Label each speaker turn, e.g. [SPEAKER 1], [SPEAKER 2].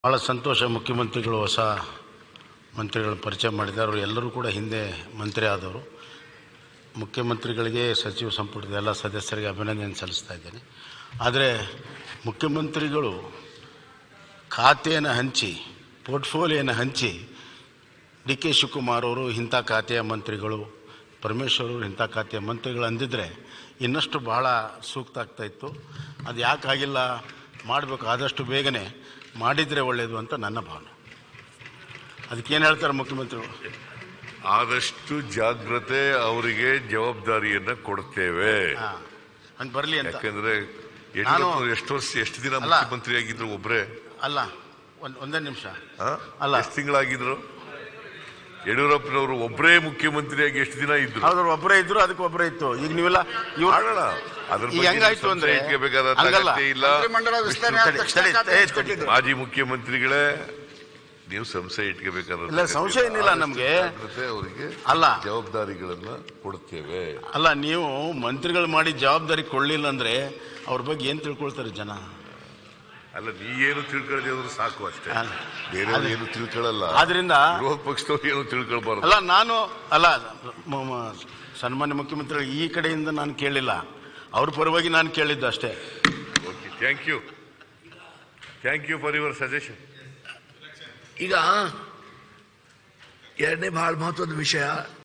[SPEAKER 1] ಭಾಳ ಸಂತೋಷ ಮುಖ್ಯಮಂತ್ರಿಗಳು ಹೊಸ ಮಂತ್ರಿಗಳ ಪರಿಚಯ ಮಾಡಿದ್ದಾರೆ ಅವರು ಎಲ್ಲರೂ ಕೂಡ ಹಿಂದೆ ಮಂತ್ರಿ ಆದವರು ಮುಖ್ಯಮಂತ್ರಿಗಳಿಗೆ ಸಚಿವ ಸಂಪುಟದ ಎಲ್ಲ ಸದಸ್ಯರಿಗೆ ಅಭಿನಂದನೆ ಸಲ್ಲಿಸ್ತಾ ಇದ್ದೇನೆ ಆದರೆ ಮುಖ್ಯಮಂತ್ರಿಗಳು ಖಾತೆಯನ್ನು ಹಂಚಿ ಪೋರ್ಟ್ಫೋಲಿಯೋನ ಹಂಚಿ ಡಿ ಕೆ ಶಿವಕುಮಾರ್ ಅವರು ಇಂಥ ಖಾತೆಯ ಮಂತ್ರಿಗಳು ಪರಮೇಶ್ವರ್ ಅವರು ಇಂಥ ಖಾತೆಯ ಮಂತ್ರಿಗಳು ಅಂದಿದ್ರೆ ಇನ್ನಷ್ಟು ಬಹಳ ಸೂಕ್ತ ಆಗ್ತಾ ಇತ್ತು ಅದು ಯಾಕಾಗಿಲ್ಲ ಮಾಡಬೇಕು ಆದಷ್ಟು ಬೇಗನೆ ಮಾಡಿದರೆ ಒಳ್ಳೆಯದು ಅಂತ ನನ್ನ ಭಾವನೆ ಅದಕ್ಕೇನು ಹೇಳ್ತಾರೆ ಮುಖ್ಯಮಂತ್ರಿಗಳು
[SPEAKER 2] ಆದಷ್ಟು ಜಾಗ್ರತೆ ಅವರಿಗೆ ಜವಾಬ್ದಾರಿಯನ್ನ ಕೊಡ್ತೇವೆ
[SPEAKER 1] ಹಾಂ ಹಂಗೆ ಬರಲಿ ಅಂತ
[SPEAKER 2] ಯಾಕಂದ್ರೆ
[SPEAKER 1] ನಾನು-
[SPEAKER 2] ಯಡಿಯೂರಪ್ಪನವರು ಎಷ್ಟು ವರ್ಷ ಎಷ್ಟು ದಿನ
[SPEAKER 1] ಅಲ್ಲ.
[SPEAKER 2] ಮುಖ್ಯಮಂತ್ರಿ ಆಗಿದ್ರು ಒಬ್ರೇ
[SPEAKER 1] ಅಲ್ಲ ಒಂದು ಒಂದೇ ನಿಮಿಷ
[SPEAKER 2] ಆ?
[SPEAKER 1] ಅಲ್ಲ.
[SPEAKER 2] ಎಷ್ಟು ತಿಂಗಳಾಗಿದ್ರು ಯಡಿಯೂರಪ್ಪನವರು ಒಬ್ಬರೇ ಮುಖ್ಯಮಂತ್ರಿಯಾಗಿ ಎಷ್ಟು ದಿನ ಇದ್ರು
[SPEAKER 1] ಹೌದು ಒಬ್ಬರೇ ಇದ್ರು ಅದಕ್ಕೆ ಒಬ್ಬರೇ ಇತ್ತು ಈಗ ನೀವೆಲ್ಲ ಇವ್ರು
[SPEAKER 2] ಮಾಡೋಣ ಅದ್ರ
[SPEAKER 1] ಈಗ
[SPEAKER 2] ಬಗ್ಗೆ
[SPEAKER 1] ಹೆಂಗಾಯ್ತು
[SPEAKER 2] ಸಂಶಯ
[SPEAKER 1] ಅಂದ್ರೆ
[SPEAKER 2] ಇಟ್ಕೋಬೇಕಾದ
[SPEAKER 1] ಹಂಗಲ್ಲ.
[SPEAKER 2] ಅಗತ್ಯ ಇಲ್ಲ
[SPEAKER 3] ಮಂತ್ರಿಮಂಡಲ ವಿಸ್ತರಣೆ ಆದ
[SPEAKER 1] ತಡಿ,
[SPEAKER 3] ತಕ್ಷಣ
[SPEAKER 1] ತಡಿ,
[SPEAKER 3] ಖಾತೆ
[SPEAKER 1] ಏ,
[SPEAKER 3] ಹಂಚ್ಕೊಟ್ಟಿದ್ರು.
[SPEAKER 2] ಮಾಜಿ ಮುಖ್ಯಮಂತ್ರಿಗಳೇ ನೀವು ಸಂಶಯ ಇಟ್ಕೋಬೇಕಾದ
[SPEAKER 1] ಇಲ್ಲ, ಸಂಶಯ ಏನಿಲ್ಲ ನಮ್ಗೆ.
[SPEAKER 2] ಅವರಿಗೆ
[SPEAKER 1] ಅಲ್ಲ.
[SPEAKER 2] ಜವಾಬ್ದಾರಿಗಳನ್ನ ಕೊಡ್ತೇವೆ
[SPEAKER 1] ಅಲ್ಲ ನೀವು ಮಂತ್ರಿಗಳು ಮಾಡಿ ಜವಾಬ್ದಾರಿ ಕೊಡಲಿಲ್ಲ ಅಂದ್ರೆ ಅವ್ರ ಬಗ್ಗೆ ಏನು ತಿಳ್ಕೊಳ್ತಾರೆ ಜನ
[SPEAKER 2] ಅಲ್ಲ ನೀ ಏನು ತಿಳ್ಕೊಳ್ಳದೆ ಹೋದ್ರೆ ಸಾಕು ಅಷ್ಟೇ
[SPEAKER 1] ಅಲ್ಲ.
[SPEAKER 2] ಬೇರೆಯವ್ರು ಏನು ತಿಳ್ಕೊಳ್ಳಲ್ಲ
[SPEAKER 1] ಆದ್ರಿಂದ
[SPEAKER 2] ವಿರೋಧ ಪಕ್ಷದವ್ರು ಏನು ತಿಳ್ಕೊಳ್ಬಾರ್ದು
[SPEAKER 1] ಅಲ್ಲ ನಾನು ಅಲ್ಲ ಮ- ಮ- ಸನ್ಮಾನ್ಯ ಮುಖ್ಯಮಂತ್ರಿಗಳು ಈ ಕಡೆಯಿಂದ ನಾನು ಕೇಳಿಲ್ಲ ಅವ್ರ ಪರವಾಗಿ ನಾನು ಕೇಳಿದ್ದು ಅಷ್ಟೇ
[SPEAKER 2] okay thank you thank you for your suggestion
[SPEAKER 3] ಈಗ ಎರಡನೇ ಬಹಳ ಮಹತ್ವದ ವಿಷಯ